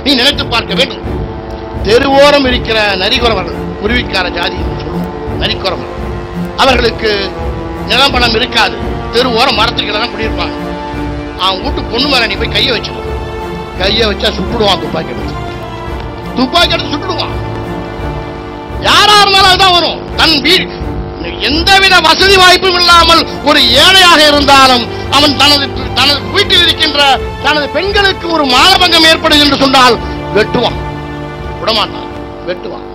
நீ நினைத்து பார்க்க வேண்டும் தெருவோரம் இருக்கிற நரிக்குறவர்கள் குருவிக்கார ஜாதி என்று சொல்லுவோம் நரிக்குறவர்கள் அவர்களுக்கு நிலம்பலம் இருக்காது தெருவோரம் மரத்துக்கு தான் குடியிருப்பாங்க அவன் வீட்டு பொண்ணு மேல நீ போய் கையை வச்சுக்கோ கையை வச்சா சுட்டுடுவான் துப்பாக்கி எடுத்து துப்பாக்கி எடுத்து சுட்டுடுவான் யாரா இருந்தாலும் அதுதான் வரும் தன் வீடு எந்தவித வசதி வாய்ப்பும் இல்லாமல் ஒரு ஏழையாக இருந்தாலும் அவன் தனது தனது வீட்டில் இருக்கின்ற தனது பெண்களுக்கு ஒரு மானபங்கம் ஏற்படுது என்று சொன்னால் வெட்டுவான் விடமாட்டான் வெட்டுவான்